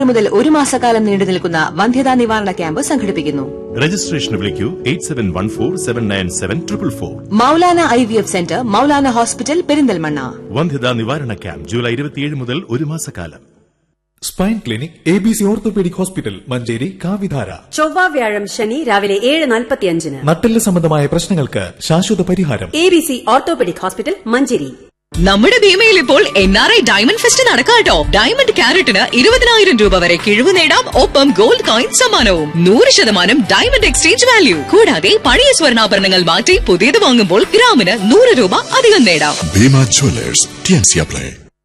മുതൽ ഒരു മാസക്കാലം നീണ്ടു നിൽക്കുന്ന വന്ധ്യതാ നിവാരണ ക്യാമ്പ് സംഘടിപ്പിക്കുന്നു രജിസ്ട്രേഷന് വിളിക്കൂ eight seven one four seven nine seven triple four Maulana I V F centre Maulana hospital Perinthalmanna വന്ധ്യതാ നിവാരണ ക്യാമ്പ് ജൂലൈ ഇരുപത്തിയേഴ് മുതൽ ഒരു മാസക്കാലം spine clinic A B C orthopaedic hospital Manjeri Kavidhara ചൊവ്വ വ്യാഴം ശനി രാവിലെ ഏഴ് നാൽപ്പത്തിയഞ്ചിന് നട്ടെല്ല് സംബന്ധമായ പ്രശ്നങ്ങൾക്ക് ശാശ്വത പരിഹാരം A B C orthopaedic hospital Manjeri നമ്മുടെ ഭീമയിൽ ഇപ്പോൾ N R I diamond fest നടക്കാട്ടോ ഡയമണ്ട് ക്യാരറ്റിന് ഇരുപതിനായിരം രൂപ വരെ കിഴിവ് നേടാം ഒപ്പം ഗോൾഡ് കോയിൻ സമ്മാനവും നൂറ് ശതമാനം ഡയമണ്ട് എക്സ്ചേഞ്ച് വാല്യൂ കൂടാതെ പഴയ സ്വർണ്ണാഭരണങ്ങൾ മാറ്റി പുതിയത് വാങ്ങുമ്പോൾ ഗ്രാമിന് നൂറ് രൂപ അധികം നേടാം Bima Jewelers, TNC Play.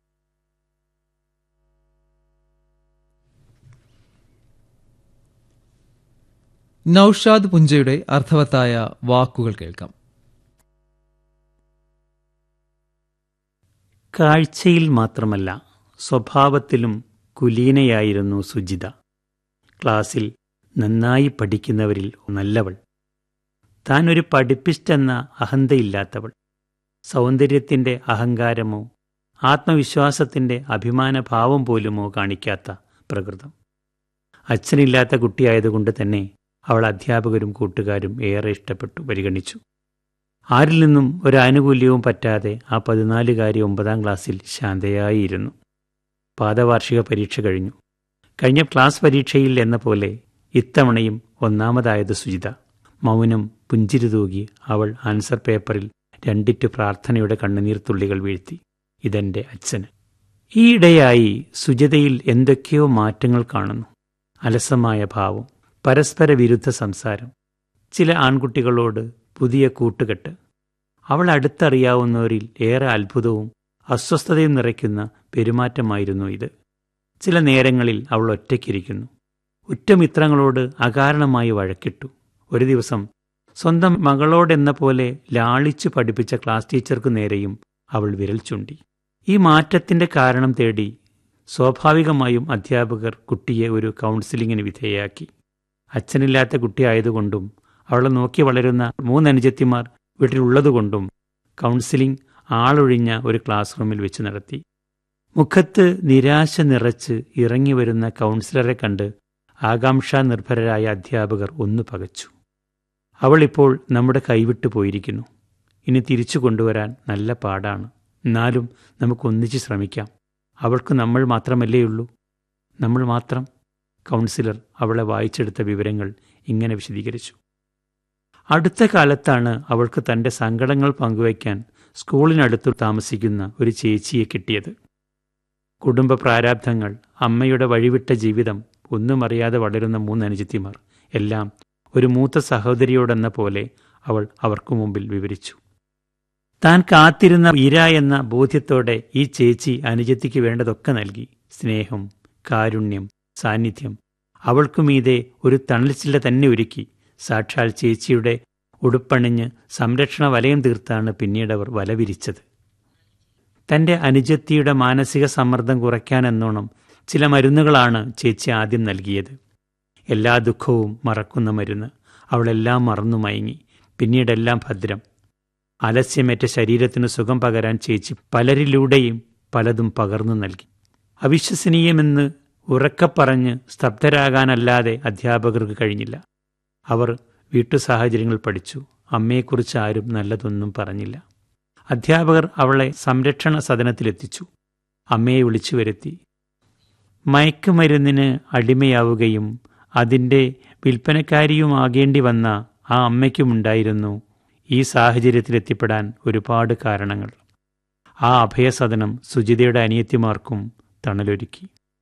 Naushad പുഞ്ചയുടെ അർത്ഥവത്തായ വാക്കുകൾ കേൾക്കാം കാഴ്ചയിൽ മാത്രമല്ല സ്വഭാവത്തിലും കുലീനയായിരുന്നു സുജിത ക്ലാസ്സിൽ നന്നായി പഠിക്കുന്നവരിൽ നല്ലവൾ താൻ ഒരു പഠിപ്പിസ്റ്റെന്ന അഹന്തയില്ലാത്തവൾ സൗന്ദര്യത്തിൻ്റെ അഹങ്കാരമോ ആത്മവിശ്വാസത്തിൻ്റെ അഭിമാനഭാവം പോലുമോ കാണിക്കാത്ത പ്രകൃതം അച്ഛനില്ലാത്ത കുട്ടിയായതുകൊണ്ട് തന്നെ അവൾ അധ്യാപകരും കൂട്ടുകാരും ഏറെ ഇഷ്ടപ്പെട്ടു പരിഗണിച്ചു ആരിൽ നിന്നും ഒരു ആനുകൂല്യവും പറ്റാതെ ആ പതിനാലുകാരി ഒമ്പതാം ക്ലാസ്സിൽ ശാന്തയായിരുന്നു പാദവാർഷിക പരീക്ഷ കഴിഞ്ഞു കഴിഞ്ഞ ക്ലാസ് പരീക്ഷയിൽ എന്ന പോലെ ഇത്തവണയും ഒന്നാമതായത് സുജിത മൗനം പുഞ്ചിരി തൂകി അവൾ ആൻസർ പേപ്പറിൽ രണ്ടിറ്റ് പ്രാർത്ഥനയുടെ കണ്ണുനീർ തുള്ളികൾ വീഴ്ത്തി ഇതെന്റെ അച്ഛന് ഈയിടെയായി സുജിതയിൽ എന്തൊക്കെയോ മാറ്റങ്ങൾ കാണുന്നു അലസമായ ഭാവം പരസ്പര വിരുദ്ധ സംസാരം ചില ആൺകുട്ടികളോട് പുതിയ കൂട്ടുകെട്ട് അവൾ അടുത്തറിയാവുന്നവരിൽ ഏറെ അത്ഭുതവും അസ്വസ്ഥതയും നിറയ്ക്കുന്ന പെരുമാറ്റമായിരുന്നു ഇത് ചില നേരങ്ങളിൽ അവൾ ഒറ്റയ്ക്കിരിക്കുന്നു ഉറ്റമിത്രങ്ങളോട് അകാരണമായി വഴക്കിട്ടു ഒരു ദിവസം സ്വന്തം മകളോടെന്ന പോലെ ലാളിച്ചു പഠിപ്പിച്ച ക്ലാസ് ടീച്ചർക്കു നേരെയും അവൾ വിരൽ ചൂണ്ടി ഈ മാറ്റത്തിന്റെ കാരണം തേടി സ്വാഭാവികമായും അധ്യാപകർ കുട്ടിയെ ഒരു കൗൺസിലിങ്ങിന് വിധേയയാക്കി അച്ഛനില്ലാത്ത കുട്ടിയായതുകൊണ്ടും അവളെ നോക്കി വളരുന്ന മൂന്നനുജത്തിമാർ വീട്ടിലുള്ളതുകൊണ്ടും കൗൺസിലിംഗ് ആളൊഴിഞ്ഞ ഒരു ക്ലാസ് റൂമിൽ വെച്ച് നടത്തി മുഖത്ത് നിരാശ നിറച്ച് ഇറങ്ങി വരുന്ന കൗൺസിലറെ കണ്ട് ആകാംക്ഷാ നിർഭരരായ അധ്യാപകർ ഒന്നു പകച്ചു അവളിപ്പോൾ നമ്മുടെ കൈവിട്ടു പോയിരിക്കുന്നു ഇനി തിരിച്ചു കൊണ്ടുവരാൻ നല്ല പാടാണ് എന്നാലും നമുക്കൊന്നിച്ച് ശ്രമിക്കാം അവൾക്ക് നമ്മൾ മാത്രമല്ലേയുള്ളൂ നമ്മൾ മാത്രം കൗൺസിലർ അവളെ വായിച്ചെടുത്ത വിവരങ്ങൾ ഇങ്ങനെ വിശദീകരിച്ചു അടുത്ത കാലത്താണ് അവൾക്ക് തൻ്റെ സങ്കടങ്ങൾ പങ്കുവയ്ക്കാൻ സ്കൂളിനടുത്ത് താമസിക്കുന്ന ഒരു ചേച്ചിയെ കിട്ടിയത് കുടുംബ പ്രാരാബ്ധങ്ങൾ അമ്മയുടെ വഴിവിട്ട ജീവിതം ഒന്നും അറിയാതെ വളരുന്ന മൂന്ന് അനുജിത്തിമാർ എല്ലാം ഒരു മൂത്ത സഹോദരിയോടെന്ന പോലെ അവൾ അവർക്കു മുമ്പിൽ വിവരിച്ചു താൻ കാത്തിരുന്ന ഇര എന്ന ബോധ്യത്തോടെ ഈ ചേച്ചി അനുജത്തിക്ക് വേണ്ടതൊക്കെ നൽകി സ്നേഹം കാരുണ്യം സാന്നിധ്യം അവൾക്കുമീതെ ഒരു തണൽച്ചില്ല തന്നെ ഒരുക്കി സാക്ഷാൽ ചേച്ചിയുടെ ഉടുപ്പണിഞ്ഞ് സംരക്ഷണ വലയം തീർത്താണ് പിന്നീടവർ വലവിരിച്ചത് തന്റെ അനുജത്തിയുടെ മാനസിക സമ്മർദ്ദം കുറയ്ക്കാനെന്നോണം ചില മരുന്നുകളാണ് ചേച്ചി ആദ്യം നൽകിയത് എല്ലാ ദുഃഖവും മറക്കുന്ന മരുന്ന് അവളെല്ലാം മറന്നു മയങ്ങി പിന്നീടെല്ലാം ഭദ്രം അലസ്യമേറ്റ ശരീരത്തിന് സുഖം പകരാൻ ചേച്ചി പലരിലൂടെയും പലതും പകർന്നു നൽകി അവിശ്വസനീയമെന്ന് ഉറക്കപ്പറഞ്ഞ് സ്തബ്ധരാകാനല്ലാതെ അധ്യാപകർക്ക് കഴിഞ്ഞില്ല അവർ വീട്ടു സാഹചര്യങ്ങൾ പഠിച്ചു അമ്മയെക്കുറിച്ച് ആരും നല്ലതൊന്നും പറഞ്ഞില്ല അധ്യാപകർ അവളെ സംരക്ഷണ സദനത്തിലെത്തിച്ചു അമ്മയെ വിളിച്ചു വരുത്തി മയക്കുമരുന്നിന് അടിമയാവുകയും അതിൻ്റെ വിൽപ്പനക്കാരിയുമാകേണ്ടി വന്ന ആ അമ്മയ്ക്കുമുണ്ടായിരുന്നു ഈ സാഹചര്യത്തിലെത്തിപ്പെടാൻ ഒരുപാട് കാരണങ്ങൾ ആ അഭയസദനം സുജിതയുടെ അനിയത്തിമാർക്കും തണലൊരുക്കി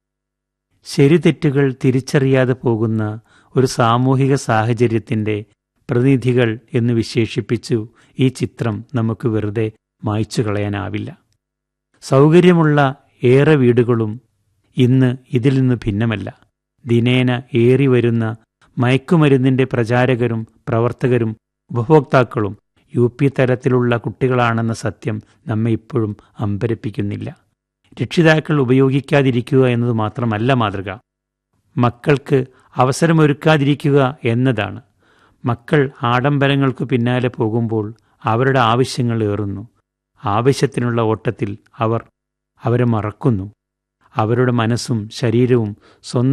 ശരിതെറ്റുകൾ തിരിച്ചറിയാതെ പോകുന്ന ഒരു സാമൂഹിക സാഹചര്യത്തിൻ്റെ പ്രതിനിധികൾ എന്ന് വിശേഷിപ്പിച്ചു ഈ ചിത്രം നമുക്ക് വെറുതെ മായ്ച്ചു കളയാനാവില്ല സൗകര്യമുള്ള ഏറെ വീടുകളും ഇന്ന് ഇതിൽ നിന്ന് ഭിന്നമല്ല ദിനേന ഏറി വരുന്ന മയക്കുമരുന്നിന്റെ പ്രചാരകരും പ്രവർത്തകരും ഉപഭോക്താക്കളും യു പി തലത്തിലുള്ള കുട്ടികളാണെന്ന സത്യം നമ്മെ ഇപ്പോഴും അമ്പരപ്പിക്കുന്നില്ല രക്ഷിതാക്കൾ ഉപയോഗിക്കാതിരിക്കുക എന്നത് മാത്രമല്ല മാതൃക മക്കൾക്ക് അവസരമൊരുക്കാതിരിക്കുക എന്നതാണ് മക്കൾ ആഡംബരങ്ങൾക്ക് പിന്നാലെ പോകുമ്പോൾ അവരുടെ ആവശ്യങ്ങൾ ഏറുന്നു ആവശ്യത്തിനുള്ള ഓട്ടത്തിൽ അവർ അവരെ മറക്കുന്നു അവരുടെ മനസ്സും ശരീരവും സ്വന്തം